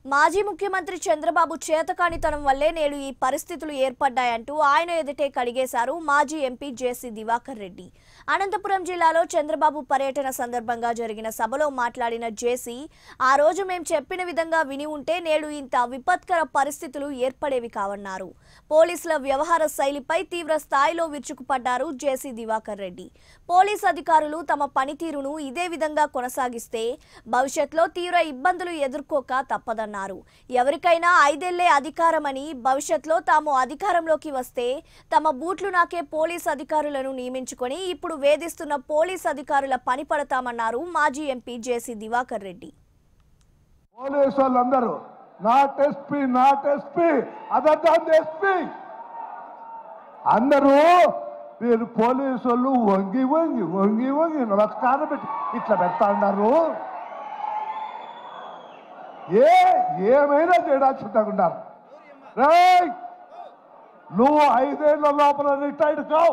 మాజీ ముఖ్యమంత్రి చంద్రబాబు చేతకానితనం వల్లే నేడు ఈ పరిస్థితులు ఏర్పడ్డాయంటూ ఆయన ఎదుటే కడిగేశారు మాజీ ఎంపీ జేసీ దివాకర్ రెడ్డి అనంతపురం జిల్లాలో చంద్రబాబు పర్యటన సందర్భంగా జరిగిన సభలో మాట్లాడిన జేసీ ఆ రోజు మేం చెప్పిన విధంగా విని ఉంటే నేడు ఇంత విపత్కర పరిస్థితులు ఏర్పడేవి కావన్నారు పోలీసుల వ్యవహార శైలిపై తీవ్ర స్థాయిలో విరుచుకుపడ్డారు జేసీ దివాకర్ రెడ్డి పోలీస్ అధికారులు తమ పనితీరును ఇదే విధంగా కొనసాగిస్తే భవిష్యత్తులో తీవ్ర ఇబ్బందులు ఎదుర్కోక తప్పదన్నారు ఎవరికైనా ఐదేళ్లే అధికారమని భవిష్యత్తులో తాము అధికారంలోకి వస్తే తమ బూట్లు నాకే పోలీస్ అధికారులను నియమించుకొని ఇప్పుడు వేధిస్తున్న పోలీస్ అధికారుల పని పడతామన్నారు మాజీ MP JC Diwakar Reddy police వాళ్ళందరూ not SP not SP other than SP అందరూ మీరు పోలీసు వాళ్ళు వంగి వంగి వంగి వంగి నమస్కారం పెట్టి ఇట్లా పెడతా ఉన్నారు ఏ ఏమైనా చేయడానికి సిద్ధంగా ఉన్నారు రేయ్! నువ్వు ఐదేళ్ల లోపల రిటైర్డ్ కావు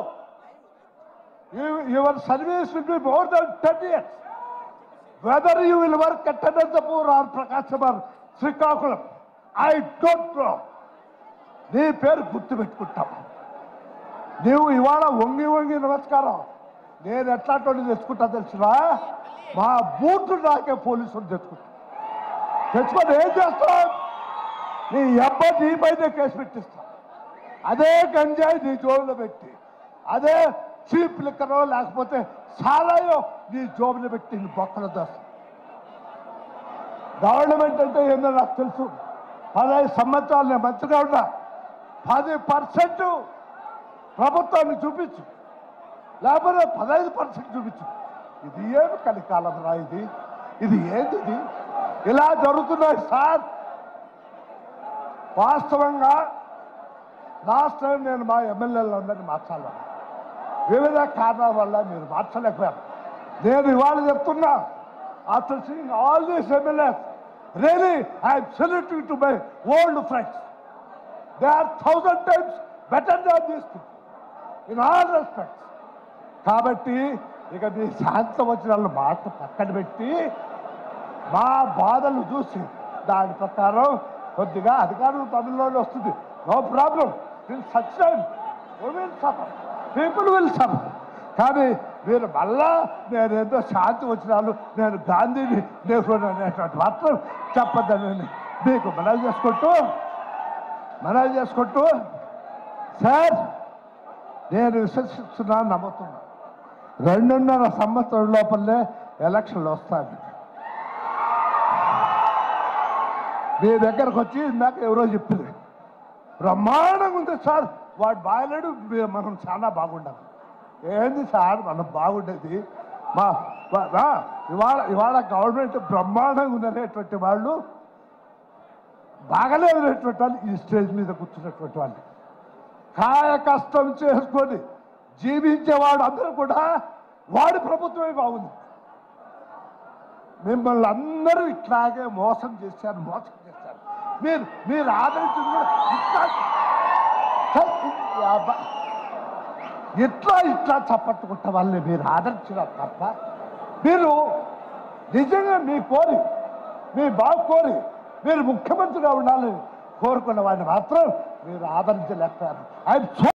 your service will be more than ten years whether you will work at Anantapur or Prakasam or Srikakulam I don't know నీ పేరు గుర్తు పెట్టుకుంటాం నీవు ఇవాళ వంగి వంగి నమస్కారం నేను ఎట్లాంటి తెచ్చుకుంటా తెలిసినా మా బూట్లు నాకే పోలీసులు తెచ్చుకుంటా తెచ్చుకొని ఏం చేస్తాం నీ అబ్బాయి నీ పైన కేసు పెట్టిస్తా అదే గంజాయి నీ జోబులో పెట్టి అదే చీప్ లిక్కరో లేకపోతే సారాయో నీ జోబులో పెట్టి నీ బొక్కలు దోస్తా గవర్నమెంట్ అంటే ఏందో నాకు తెలుసు పదహైదు సంవత్సరాలు నేను మంచిగా ఉన్నా పది పర్సెంట్ ప్రభుత్వాన్ని చూపించు లేకపోతే పదహైదు పర్సెంట్ చూపించు ఇది ఏమి కలికాలం రా ఇది ఇది ఏంది ఇది ఇలా జరుగుతున్నాయి సార్ వాస్తవంగా లాస్ట్ టైం నేను మా ఎమ్మెల్యేలందరినీ మార్చాలి వివిధ కారణాల వల్ల మీరు మార్చలేకపోయారు నేను ఇవాళ చెప్తున్నా after seeing all these MLAs really I'm saluting to my old friends they are thousand times better than these in all respects కాబట్టి ఇక మీ శాంతం వచ్చిన వాళ్ళ మాట పక్కన పెట్టి మా బాధలు చూసి దాని ప్రకారం కొద్దిగా అధికారులు పనుల్లోనే వస్తుంది no problem will succeed will suffer people will suffer కానీ మీరు మళ్ళా నేను ఏదో శాంతి వచ్చినాను నేను గాంధీని నెహ్రూ అనేటువంటి మాత్రం చెప్పద్దని మీకు మనవి చేసుకుంటూ మనవి చేసుకుంటూ సార్ నేను విశ్వసిస్తున్నాను నమ్ముతున్నా రెండున్నర సంవత్సరం లోపలనే ఎలక్షన్లు వస్తాయి మీ దగ్గరకు వచ్చి ఇందాక ఎవరో చెప్పింది బ్రహ్మాండంగా ఉంది సార్ వాడు బాగలేడు మీ- మనం చాలా బాగుండాలి ఏంది సార్ మనం బాగుండేది మా మా- మా, ఇవాళ ఇవాళ గవర్నమెంట్ బ్రహ్మాండంగా ఉందనేటువంటి వాళ్ళు బాగలేదనేటువంటి వాళ్ళు ఈ స్టేజ్ మీద కూర్చున్నటువంటి వాళ్ళు కాయ కష్టం చేసుకొని జీవించేవాడు అందరూ కూడా వాడి ప్రభుత్వమే బాగుంది మిమ్మల్ని అందరూ ఇట్లాగే మోసం చేశారు మోసం చేశారు మీరు మీరు ఆదరించింది కూడా ఇట్లా సార్, ఈ అబ్బా- ఇట్లా ఇట్లా చప్పట్టుకుంటా వాళ్ళని మీరు ఆదరించినారు తప్ప మీరు నిజంగా మీ కోరి మీ బాగు కోరి మీరు ముఖ్యమంత్రిగా ఉండాలని కోరుకున్న వాడిని మాత్రం మీరు ఆదరించలేకపోయారు ఐ